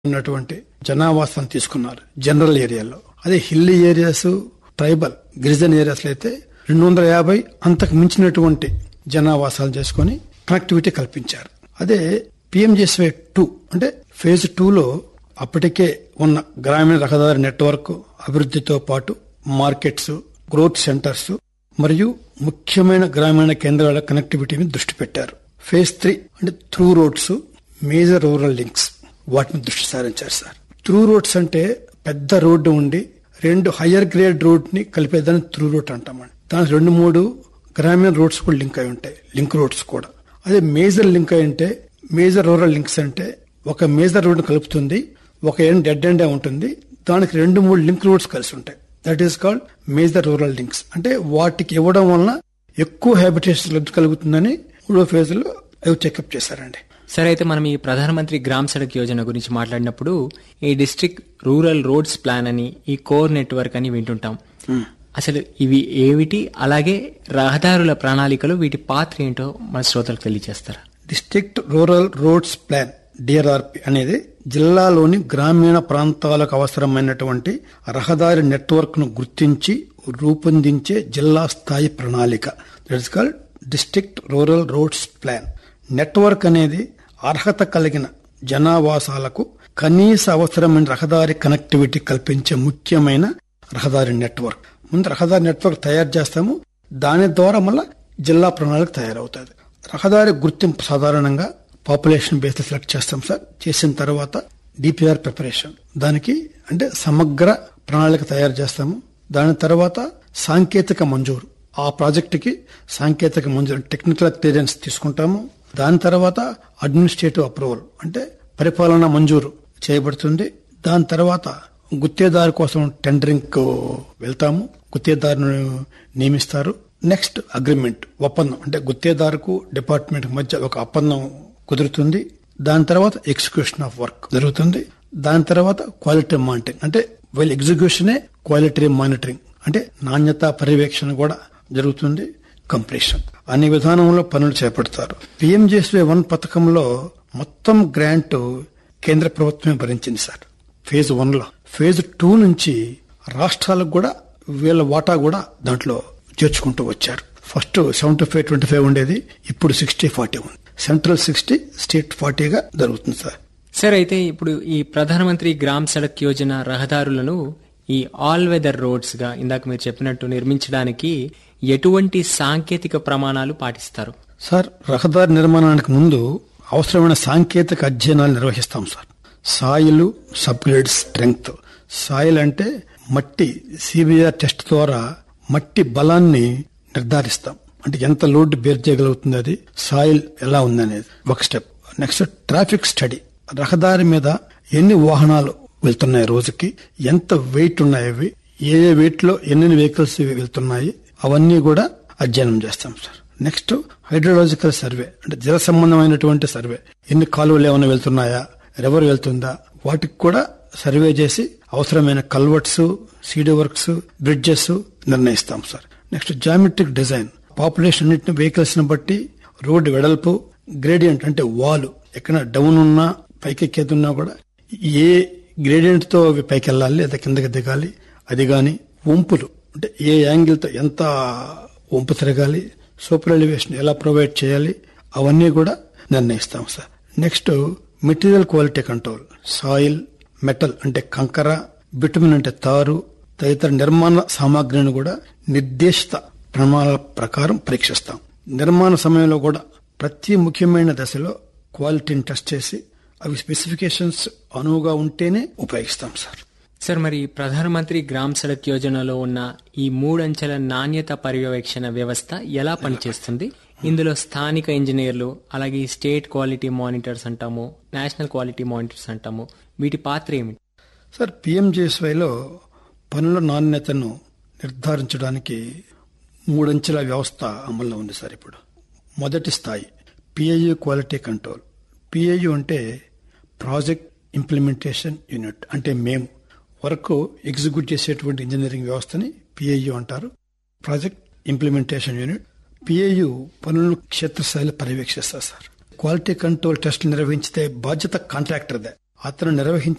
ఉన్నటువంటి జనావాసాన్ని తీసుకున్నారు జనరల్ ఏరియాలో అదే హిల్లీ ఏరియాస్ ట్రైబల్ గిరిజన ఏరియాస్ అయితే రెండు వందల యాభై అంతకు మించినటువంటి జనావాసాలు చేసుకొని కనెక్టివిటీ కల్పించారు అదే పిఎంజేస్వై టూ అంటే ఫేజ్ టూలో అప్పటికే ఉన్న గ్రామీణ రహదారి నెట్వర్క్ అభివృద్ధితో పాటు మార్కెట్స్ గ్రోత్ సెంటర్స్ మరియు ముఖ్యమైన గ్రామీణ కేంద్రాల కనెక్టివిటీ మీద దృష్టి పెట్టారు ఫేజ్ త్రీ అంటే through roads major rural links వాటిని దృష్టి సారించారు సార్ త్రూ రోడ్స్ అంటే పెద్ద రోడ్డు ఉండి రెండు హయ్యర్ గ్రేడ్ రోడ్ ని కలిపేదాన్ని త్రూ రోడ్ అంటామండి దానికి రెండు మూడు గ్రామీణ రోడ్స్ కూడా లింక్ అయి ఉంటాయి లింక్ రోడ్స్ కూడా అదే మేజర్ లింక్ అయి ఉంటే మేజర్ రూరల్ లింక్స్ అంటే ఒక మేజర్ రోడ్ కలుపుతుంది ఒక ఎండ్ డెడ్ ఎండే ఉంటుంది దానికి రెండు మూడు లింక్ రోడ్స్ కలిసి ఉంటాయి that is called major rural links అంటే వాటికి ఇవ్వడం వలన ఎక్కువ హ్యాబిటేషన్ లబ్ధి కలుగుతుందని మూడో ఫేజ్ లో అవి చెకప్ చేశారండి సరే అయితే మనం ఈ ప్రధానమంత్రి గ్రామ్ సడక్ యోజన గురించి మాట్లాడినప్పుడు ఈ డిస్ట్రిక్ట్ రూరల్ రోడ్స్ ప్లాన్ అని ఈ కోర్ నెట్వర్క్ అని వింటుంటాం అసలు ఇవి ఏమిటి అలాగే రహదారుల ప్రణాళికలు వీటి పాత్ర ఏంటో మన శ్రోతలకు తెలియజేస్తారా district rural roads plan DRRP అనేది జిల్లాలోని గ్రామీణ ప్రాంతాలకు అవసరమైనటువంటి రహదారి నెట్వర్క్ ను గుర్తించి రూపొందించే జిల్లా స్థాయి ప్రణాళిక that's called district rural roads plan network అనేది అర్హత కలిగిన జనావాసాలకు కనీస అవసరమైన రహదారి కనెక్టివిటీ కల్పించే ముఖ్యమైన రహదారి నెట్వర్క్ ముందు రహదారి నెట్వర్క్ తయారు చేస్తాము దాని ద్వారా మళ్ళా జిల్లా ప్రణాళిక తయారవుతుంది రహదారి గుర్తింపు సాధారణంగా పాపులేషన్ బేస్ సెలెక్ట్ చేస్తాం సార్ చేసిన తర్వాత డిపిఆర్ ప్రిపరేషన్ దానికి అంటే సమగ్ర ప్రణాళిక తయారు చేస్తాము దాని తర్వాత సాంకేతిక మంజూరు ఆ ప్రాజెక్టుకి సాంకేతిక మంజూరు టెక్నికల్ క్లియరెన్స్ తీసుకుంటాము దాని తర్వాత అడ్మినిస్ట్రేటివ్ అప్రూవల్ అంటే పరిపాలన మంజూరు చేయబడుతుంది దాని తర్వాత గుత్తేదారు కోసం టెండరింగ్ వెళ్తాము గుత్తేదారును నియమిస్తారు నెక్స్ట్ అగ్రిమెంట్ ఒప్పందం అంటే గుత్తేదారుకు డిపార్ట్మెంట్ మధ్య ఒక ఒప్పందం కుదురుతుంది దాని తర్వాత ఎగ్జిక్యూషన్ ఆఫ్ వర్క్ జరుగుతుంది దాని తర్వాత క్వాలిటీ మానిటరింగ్ అంటే వీళ్ళ ఎగ్జిక్యూషనే క్వాలిటీ మానిటరింగ్ అంటే నాణ్యత పర్యవేక్షణ కూడా జరుగుతుంది కంప్లీషన్ అన్ని విధానంలో పనులు చేపడతారు పిఎంజేఎస్వై వన్ పథకంలో మొత్తం గ్రాంట్ కేంద్ర ప్రభుత్వమే భరించింది సార్ ఫేజ్ వన్ లో ఫేజ్ టూ నుంచి రాష్ట్రాలకు కూడా వీళ్ళ వాటా కూడా దాంట్లో చేర్చుకుంటూ వచ్చారు first seventy five twenty five ఉండేది ఇప్పుడు సిక్స్టీ ఫార్టీ ఉంది సెంట్రల్ సిక్స్టీ స్టేట్ ఫార్టీగా జరుగుతుంది సార్ సరే అయితే ఇప్పుడు ఈ ప్రధానమంత్రి గ్రామ్ సడక్ యోజన రహదారులను ఈ ఆల్ వెదర్ రోడ్స్ గా ఇందాక మీరు చెప్పినట్టు నిర్మించడానికి ఎటువంటి సాంకేతిక ప్రమాణాలు పాటిస్తారు సార్ రహదారి నిర్మాణానికి ముందు అవసరమైన సాంకేతిక అధ్యయనాలు నిర్వహిస్తాం sir soil subgrade strength soil అంటే మట్టి సిబిఆర్ టెస్ట్ ద్వారా మట్టి బలాన్ని నిర్ధారిస్తాం అంటే ఎంత లోడ్ బేర్ చేయగలుగుతుంది అది సాయిల్ ఎలా ఉందనేది ఒక స్టెప్ నెక్స్ట్ ట్రాఫిక్ స్టడీ రహదారి మీద ఎన్ని వాహనాలు వెళ్తున్నాయి రోజుకి ఎంత వెయిట్ ఉన్నాయి అవి ఏ ఏ వెయిట్ లో ఎన్ని వెహికల్స్ వెళ్తున్నాయి అవన్నీ కూడా అధ్యయనం చేస్తాం సార్ నెక్స్ట్ హైడ్రోలాజికల్ సర్వే అంటే జల సంబంధమైనటువంటి సర్వే ఎన్ని కాలువలు ఏమైనా వెళ్తున్నాయా రివర్ వెళ్తుందా వాటికి కూడా సర్వే చేసి అవసరమైన కల్వర్ట్స్ సీడీ వర్క్స్ బ్రిడ్జెస్ నిర్ణయిస్తాం sir next geometric design population అన్నింటిని వెహికల్స్ ని బట్టి రోడ్డు వెడల్పు గ్రేడియంట్ అంటే వాల్ ఎక్కడ డౌన్ ఉన్నా పైకి ఎక్కేదున్నా కూడా ఏ గ్రేడియంట్ తో అవి పైకి వెళ్ళాలి లేదా కిందకి దిగాలి అది గాని వంపులు అంటే ఏ యాంగిల్ తో ఎంత వంపు తిరగాలి సూపర్ ఎలివేషన్ ఎలా ప్రొవైడ్ చేయాలి అవన్నీ కూడా నిర్ణయిస్తాం sir next material quality control soil metal అంటే కంకర బిటుమిన్ అంటే తారు తదితర నిర్మాణ సామాగ్రిని కూడా నిర్దేశిత ప్రమాణాల ప్రకారం పరీక్షిస్తాం నిర్మాణ సమయంలో కూడా ప్రతి ముఖ్యమైన దశలో క్వాలిటీని టెస్ట్ చేసి అవి స్పెసిఫికేషన్స్ అనువుగా ఉంటేనే ఉపయోగిస్తాం సార్ సార్ మరి ప్రధానమంత్రి గ్రామ్ సడక్ యోజనలో ఉన్న ఈ మూడంచెల నాణ్యత పర్యవేక్షణ వ్యవస్థ ఎలా పనిచేస్తుంది ఇందులో స్థానిక ఇంజనీర్లు అలాగే ఈ స్టేట్ క్వాలిటీ మానిటర్స్ అంటాము నేషనల్ క్వాలిటీ మానిటర్స్ అంటాము వీటి పాత్ర ఏమిటి సార్ పిఎంజేఎస్వైలో పనుల నాణ్యతను నిర్ధారించడానికి మూడంచెల వ్యవస్థ అమల్లో ఉంది సార్ ఇప్పుడు మొదటి స్థాయి పిఐయు క్వాలిటీ కంట్రోల్ పిఐయు అంటే ప్రాజెక్ట్ ఇంప్లిమెంటేషన్ యూనిట్ అంటే మేము వర్క్ ఎగ్జిక్యూట్ చేసేటువంటి ఇంజనీరింగ్ వ్యవస్థని పిఐయు అంటారు ప్రాజెక్ట్ ఇంప్లిమెంటేషన్ యూనిట్ పిఐయు పనులను క్షేత్రస్థాయిలో పర్యవేక్షిస్తారు సార్ క్వాలిటీ కంట్రోల్ టెస్టులు నిర్వహించితే బాధ్యత కాంట్రాక్టర్దే అతను నిర్వహించే